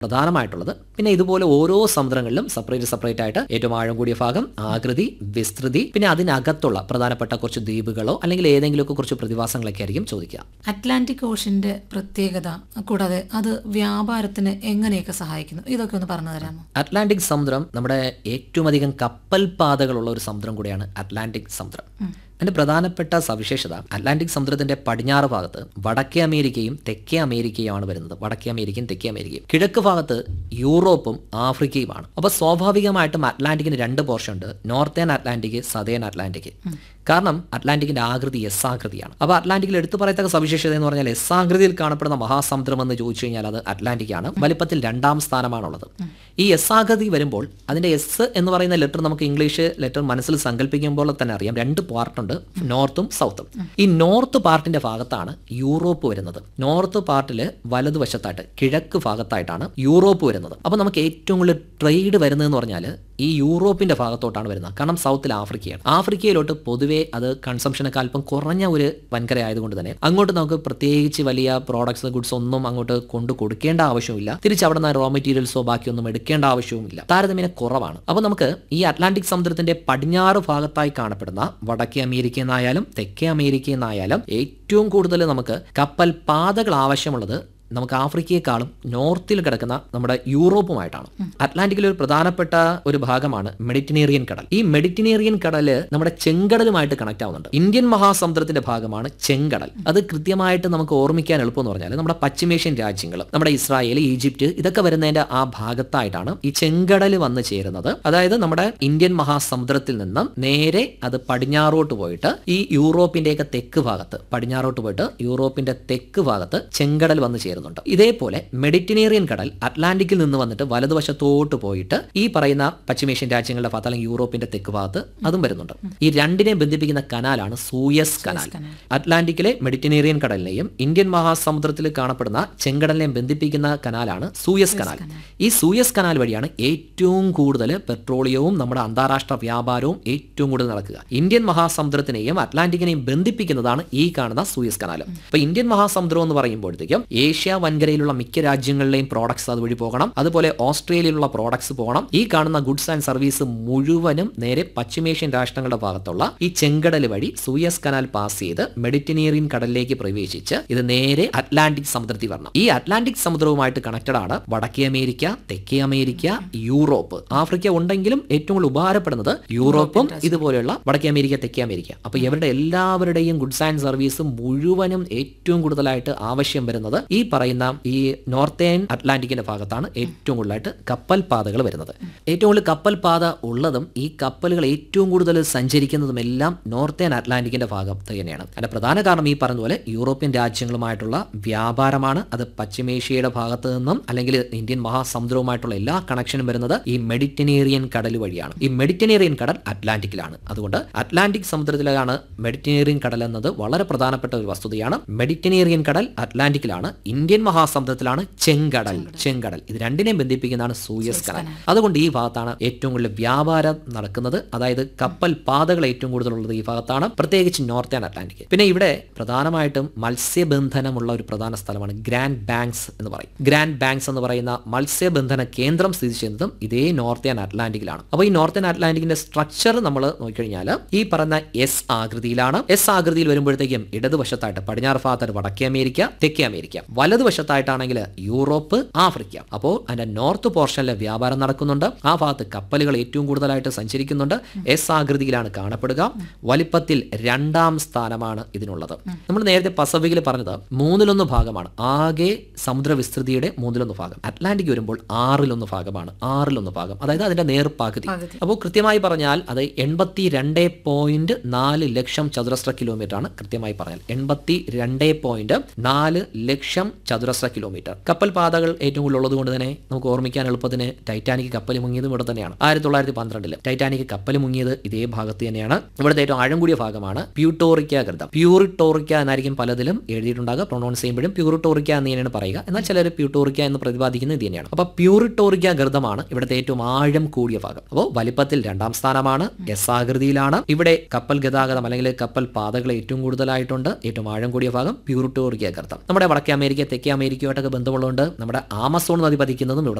പ്രധാനമായിട്ടുള്ളത് പിന്നെ ഇതുപോലെ ഓരോ സമുദ്രങ്ങളിലും സെപ്പറേറ്റ് സെപ്പറേറ്റ് ആയിട്ട് ഏറ്റവും ആഴം കൂടിയ ഭാഗം ആകൃതി വിസ്തൃതി പിന്നെ അതിനകത്തുള്ള പ്രധാനപ്പെട്ട കുറച്ച് ദ്വീപുകളോ അല്ലെങ്കിൽ ഏതെങ്കിലുമൊക്കെ കുറച്ച് പ്രതിഭാസങ്ങളൊക്കെ ആയിരിക്കും ചോദിക്കുക അറ്റ്ലാന്റിക് ഓഷന്റെ പ്രത്യേകത കൂടാതെ അത് വ്യാപാരത്തിന് എങ്ങനെയൊക്കെ സഹായിക്കുന്നു ഇതൊക്കെ ഒന്ന് പറഞ്ഞു തരാമോ അറ്റ്ലാന്റിക് സമുദ്രം നമ്മുടെ ഏറ്റവും അധികം കപ്പൽ പാതകളുള്ള ഒരു സമുദ്രം കൂടിയാണ് അറ്റ്ലാന്റിക് സമുദ്രം അതിന്റെ പ്രധാനപ്പെട്ട സവിശേഷത അറ്റ്ലാന്റിക് സമുദ്രത്തിന്റെ പടിഞ്ഞാറ് ഭാഗത്ത് വടക്കേ അമേരിക്കയും തെക്കേ അമേരിക്കയുമാണ് വരുന്നത് വടക്കേ അമേരിക്കയും തെക്കേ അമേരിക്കയും കിഴക്ക് ഭാഗത്ത് യൂറോപ്പും ആഫ്രിക്കയുമാണ് അപ്പോൾ സ്വാഭാവികമായിട്ടും അറ്റ്ലാന്റിക്കിന് രണ്ട് പോർഷൻ ഉണ്ട് നോർത്തേൺ അറ്റ്ലാന്റിക് സതേൺ അറ്റ്ലാന്റിക് കാരണം അറ്റ്ലാന്റിക്കിന്റെ ആകൃതി എസ് ആകൃതിയാണ് അപ്പോൾ അറ്റ്ലാന്റിക്കിൽ എടുത്തു പറയത്തക്ക സവിശേഷത എന്ന് പറഞ്ഞാൽ എസ് ആകൃതിയിൽ കാണപ്പെടുന്ന മഹാസമുദ്രം എന്ന് ചോദിച്ചു കഴിഞ്ഞാൽ അത് അറ്റ്ലാന്റിക് ആണ് വലിപ്പത്തിൽ രണ്ടാം സ്ഥാനമാണുള്ളത് ഈ എസ് ആകൃതി വരുമ്പോൾ അതിന്റെ എസ് എന്ന് പറയുന്ന ലെറ്റർ നമുക്ക് ഇംഗ്ലീഷ് ലെറ്റർ മനസ്സിൽ സങ്കല്പിക്കുമ്പോൾ തന്നെ അറിയാം രണ്ട് പാർട്ടുണ്ട് നോർത്തും സൗത്തും ഈ നോർത്ത് പാർട്ടിന്റെ ഭാഗത്താണ് യൂറോപ്പ് വരുന്നത് നോർത്ത് പാർട്ടിൽ വലതുവശത്തായിട്ട് കിഴക്ക് ഭാഗത്തായിട്ടാണ് യൂറോപ്പ് വരുന്നത് അപ്പോൾ നമുക്ക് ഏറ്റവും കൂടുതൽ ട്രേഡ് വരുന്നതെന്ന് പറഞ്ഞാൽ ഈ യൂറോപ്പിന്റെ ഭാഗത്തോട്ടാണ് വരുന്നത് കാരണം സൗത്തിൽ ആഫ്രിക്കയാണ് ആഫ്രിക്കയിലോട്ട് പൊതുവെ അത് കൺസംഷനൊക്കെ അല്പം കുറഞ്ഞ ഒരു വൻകര ആയതുകൊണ്ട് തന്നെ അങ്ങോട്ട് നമുക്ക് പ്രത്യേകിച്ച് വലിയ പ്രോഡക്ട്സ് ഗുഡ്സ് ഒന്നും അങ്ങോട്ട് കൊണ്ടു കൊടുക്കേണ്ട ആവശ്യമില്ല തിരിച്ച് അവിടെ നിന്ന് റോ മെറ്റീരിയൽസോ ബാക്കിയൊന്നും എടുക്കേണ്ട ആവശ്യവുമില്ല താരതമ്യേന കുറവാണ് അപ്പോൾ നമുക്ക് ഈ അറ്റ്ലാന്റിക് സമുദ്രത്തിന്റെ പടിഞ്ഞാറ് ഭാഗത്തായി കാണപ്പെടുന്ന വടക്കേ അമേരിക്ക എന്നായാലും തെക്കേ അമേരിക്ക എന്നായാലും ഏറ്റവും കൂടുതൽ നമുക്ക് കപ്പൽ പാതകൾ ആവശ്യമുള്ളത് നമുക്ക് ആഫ്രിക്കയെക്കാളും നോർത്തിൽ കിടക്കുന്ന നമ്മുടെ യൂറോപ്പുമായിട്ടാണ് അറ്റ്ലാന്റിക്കിലെ ഒരു പ്രധാനപ്പെട്ട ഒരു ഭാഗമാണ് മെഡിറ്ററേനിയൻ കടൽ ഈ മെഡിറ്ററേനിയൻ കടല് നമ്മുടെ ചെങ്കടലുമായിട്ട് കണക്ട് ആവുന്നുണ്ട് ഇന്ത്യൻ മഹാസമുദ്രത്തിന്റെ ഭാഗമാണ് ചെങ്കടൽ അത് കൃത്യമായിട്ട് നമുക്ക് ഓർമ്മിക്കാൻ എളുപ്പം എന്ന് പറഞ്ഞാൽ നമ്മുടെ പശ്ചിമേഷ്യൻ രാജ്യങ്ങൾ നമ്മുടെ ഇസ്രായേൽ ഈജിപ്റ്റ് ഇതൊക്കെ വരുന്നതിന്റെ ആ ഭാഗത്തായിട്ടാണ് ഈ ചെങ്കടൽ വന്ന് ചേരുന്നത് അതായത് നമ്മുടെ ഇന്ത്യൻ മഹാസമുദ്രത്തിൽ നിന്നും നേരെ അത് പടിഞ്ഞാറോട്ട് പോയിട്ട് ഈ യൂറോപ്പിന്റെയൊക്കെ തെക്ക് ഭാഗത്ത് പടിഞ്ഞാറോട്ട് പോയിട്ട് യൂറോപ്പിന്റെ തെക്ക് ഭാഗത്ത് ചെങ്കടൽ വന്ന് ചേരുന്നുണ്ട് ഇതേപോലെ മെഡിറ്ററേനിയൻ കടൽ അറ്റ്ലാന്റിക്കിൽ നിന്ന് വന്നിട്ട് വലതുവശത്തോട്ട് പോയിട്ട് ഈ പറയുന്ന പശ്ചിമേഷ്യൻ രാജ്യങ്ങളുടെ ഭാഗത്ത് അല്ലെങ്കിൽ യൂറോപ്പിന്റെ തെക്ക് ഭാഗത്ത് അതും വരുന്നുണ്ട് ഈ രണ്ടിനെ ബന്ധിപ്പിക്കുന്ന കനാലാണ് സൂയസ് കനാൽ അറ്റ്ലാന്റിക്കിലെ മെഡിറ്ററേനിയൻ കടലിനെയും ഇന്ത്യൻ മഹാസമുദ്രത്തിൽ കാണപ്പെടുന്ന ചെങ്കടലിനെയും ബന്ധിപ്പിക്കുന്ന കനാലാണ് സൂയസ് കനാൽ ഈ സൂയസ് കനാൽ വഴിയാണ് ഏറ്റവും കൂടുതൽ പെട്രോളിയവും നമ്മുടെ അന്താരാഷ്ട്ര വ്യാപാരവും ഏറ്റവും കൂടുതൽ നടക്കുക ഇന്ത്യൻ മഹാസമുദ്രത്തിനെയും അറ്റ്ലാന്റിക്കിനെയും ബന്ധിപ്പിക്കുന്നതാണ് ഈ കാണുന്ന സൂയസ് കനാൽ അപ്പൊ ഇന്ത്യൻ മഹാസമുദ്രം എന്ന് പറയുമ്പോഴത്തേക്കും ഏഷ്യ വൻകരയിലുള്ള മിക്ക രാജ്യങ്ങളിലെയും പ്രോഡക്ട്സ് അതുവഴി പോകണം അതുപോലെ ഓസ്ട്രേലിയയിലുള്ള പ്രോഡക്ട്സ് പോകണം ഈ കാണുന്ന ഗുഡ്സ് ആൻഡ് സർവീസ് മുഴുവനും നേരെ പശ്ചിമേഷ്യൻ രാഷ്ട്രങ്ങളുടെ ഭാഗത്തുള്ള ഈ ചെങ്കടൽ വഴി സൂയസ് കനാൽ പാസ് ചെയ്ത് മെഡിറ്ററേനിയൻ കടലിലേക്ക് പ്രവേശിച്ച് ഇത് നേരെ അറ്റ്ലാന്റിക് സമുദ്രത്തിൽ വരണം ഈ അറ്റ്ലാന്റിക് സമുദ്രവുമായിട്ട് കണക്റ്റഡ് ആണ് വടക്കേ അമേരിക്ക തെക്കേ അമേരിക്ക യൂറോപ്പ് ആഫ്രിക്ക ഉണ്ടെങ്കിലും ഏറ്റവും കൂടുതൽ ഉപകാരപ്പെടുന്നത് യൂറോപ്പും ഇതുപോലെയുള്ള വടക്കേ അമേരിക്ക തെക്കേ അമേരിക്ക അപ്പൊ ഇവരുടെ എല്ലാവരുടെയും ഗുഡ്സ് ആൻഡ് സർവീസ് മുഴുവനും ഏറ്റവും കൂടുതലായിട്ട് ആവശ്യം വരുന്നത് ഈ പറയുന്ന ഈ നോർത്തേൺ അറ്റ്ലാന്റിക്കിന്റെ ഭാഗത്താണ് ഏറ്റവും കൂടുതലായിട്ട് കപ്പൽ പാതകൾ വരുന്നത് ഏറ്റവും കൂടുതൽ കപ്പൽ പാത ഉള്ളതും ഈ കപ്പലുകൾ ഏറ്റവും കൂടുതൽ സഞ്ചരിക്കുന്നതും എല്ലാം നോർത്തേൺ അറ്റ്ലാന്റിക്കിന്റെ ഭാഗത്ത് തന്നെയാണ് അതിന്റെ പ്രധാന കാരണം ഈ പറഞ്ഞതുപോലെ യൂറോപ്യൻ രാജ്യങ്ങളുമായിട്ടുള്ള വ്യാപാരമാണ് അത് പശ്ചിമേഷ്യയുടെ ഭാഗത്ത് നിന്നും അല്ലെങ്കിൽ ഇന്ത്യൻ മഹാസമുദ്രവുമായിട്ടുള്ള എല്ലാ കണക്ഷനും വരുന്നത് ഈ മെഡിറ്ററേനിയൻ കടൽ വഴിയാണ് ഈ മെഡിറ്ററേനിയൻ കടൽ അറ്റ്ലാന്റിക്കിലാണ് അതുകൊണ്ട് അറ്റ്ലാന്റിക് സമുദ്രത്തിലാണ് മെഡിറ്ററേനിയൻ കടൽ എന്നത് വളരെ പ്രധാനപ്പെട്ട ഒരു വസ്തുതയാണ് മെഡിറ്ററേനിയൻ കടൽ അറ്റ്ലാന്റിക്കിലാണ് ഇന്ത്യൻ മഹാസമുദ്രത്തിലാണ് ചെങ്കടൽ ചെങ്കടൽ ഇത് രണ്ടിനെയും ബന്ധിപ്പിക്കുന്നതാണ് സൂയസ് കടൽ അതുകൊണ്ട് ഈ ഭാഗത്താണ് ഏറ്റവും കൂടുതൽ വ്യാപാരം നടക്കുന്നത് അതായത് കപ്പൽ പാതകൾ ഏറ്റവും കൂടുതലുള്ളത് ഈ ഭാഗത്താണ് പ്രത്യേകിച്ച് നോർത്തേൺ അറ്റ്ലാന്റിക് പിന്നെ ഇവിടെ പ്രധാനമായിട്ടും മത്സ്യബന്ധനമുള്ള ഒരു പ്രധാന സ്ഥലമാണ് ഗ്രാൻഡ് ബാങ്ക്സ് എന്ന് പറയും ഗ്രാൻഡ് ബാങ്ക്സ് എന്ന് പറയുന്ന മത്സ്യബന്ധന കേന്ദ്രം സ്ഥിതി ചെയ്യുന്നതും ഇതേ നോർത്തേൺ അറ്റ്ലാന്റിക്കിലാണ് അപ്പോൾ ഈ നോർത്തേൺ അറ്റ്ലാന്റിക്കിന്റെ സ്ട്രക്ചർ നമ്മൾ നോക്കിക്കഴിഞ്ഞാൽ ഈ പറഞ്ഞ എസ് ആകൃതിയിലാണ് എസ് ആകൃതിയിൽ വരുമ്പോഴത്തേക്കും ഇടതുവശത്തായിട്ട് പടിഞ്ഞാറ് ഭാഗത്തായിട്ട് വടക്കേ അമേരിക്ക തെക്കേ അമേരിക്ക വലതുവശത്തായിട്ടാണെങ്കിൽ യൂറോപ്പ് ആഫ്രിക്ക അപ്പോൾ അതിന്റെ നോർത്ത് പോർഷനിലെ വ്യാപാരം നടക്കുന്നുണ്ട് ആ ഭാഗത്ത് കപ്പലുകൾ ഏറ്റവും കൂടുതലായിട്ട് സഞ്ചരിക്കുന്നുണ്ട് എസ് ആകൃതിയിലാണ് കാണപ്പെടുക വലിപ്പത്തിൽ രണ്ടാം സ്ഥാനമാണ് ഇതിനുള്ളത് നമ്മൾ നേരത്തെ പസഫിക്കിൽ പറഞ്ഞത് മൂന്നിലൊന്ന് ഭാഗമാണ് ആകെ സമുദ്ര വിസ്തൃതിയുടെ മൂന്നിലൊന്ന് ഭാഗം അറ്റ്ലാന്റിക് വരുമ്പോൾ ആറിലൊന്ന് ഭാഗമാണ് ആറിലൊന്ന് ഭാഗം അതായത് അതിന്റെ നേർപ്പാകുതി അപ്പോൾ കൃത്യമായി പറഞ്ഞാൽ അത് എൺപത്തി രണ്ട് പോയിന്റ് നാല് ലക്ഷം ചതുരശ്ര കിലോമീറ്റർ ആണ് കൃത്യമായി പറഞ്ഞാൽ എൺപത്തി രണ്ട് പോയിന്റ് നാല് ലക്ഷം ചതുരശ്ര കിലോമീറ്റർ കപ്പൽ പാതകൾ ഏറ്റവും കൂടുതൽ ഉള്ളത് കൊണ്ട് തന്നെ നമുക്ക് ഓർമ്മിക്കാൻ എളുപ്പത്തിന് ടൈറ്റാനിക് കപ്പൽ മുങ്ങിയതും ഇവിടെ തന്നെയാണ് ആയിരത്തി തൊള്ളായിരത്തി പന്ത്രണ്ടില് ടൈറ്റാനിക് കപ്പൽ മുങ്ങിയത് ഇതേ ഭാഗത്ത് തന്നെയാണ് ഇവിടുത്തെ ഏറ്റവും ആഴം കൂടിയ ഭാഗമാണ് പ്യൂട്ടോറിക്ക ഗർദം പ്യൂറിട്ടോറിക്ക എന്നായിരിക്കും പലതിലും എഴുതിയിട്ടുണ്ടാകുക പ്രൊണൗൺസ് ചെയ്യുമ്പോഴും പ്യൂറിട്ടോറിക്ക എന്ന് തന്നെയാണ് പറയുക എന്നാൽ ചിലർ പ്യൂട്ടോറിക്ക എന്ന് പ്രതിപാദിക്കുന്നത് ഇത് തന്നെയാണ് അപ്പോൾ പ്യൂറിട്ടോറിക്ക ഗർദമാണ് ഇവിടുത്തെ ഏറ്റവും ആഴം കൂടിയ ഭാഗം അപ്പോൾ വലിപ്പത്തിൽ രണ്ടാം സ്ഥാനമാണ് എസ് ആകൃതിയിലാണ് ഇവിടെ കപ്പൽ ഗതാഗതം അല്ലെങ്കിൽ കപ്പൽ പാതകൾ ഏറ്റവും കൂടുതലായിട്ടുണ്ട് ഏറ്റവും ആഴം കൂടിയ ഭാഗം പ്യൂറിട്ടോറിക്ക ഗർദം നമ്മുടെ വടക്കേ അമേരിക്ക തെക്കേ അമേരിക്കയുമായിട്ടൊക്കെ ബന്ധമുള്ളതുകൊണ്ട് നമ്മുടെ ആമസോൺ നദി പതിക്കുന്നതും ഇവിടെ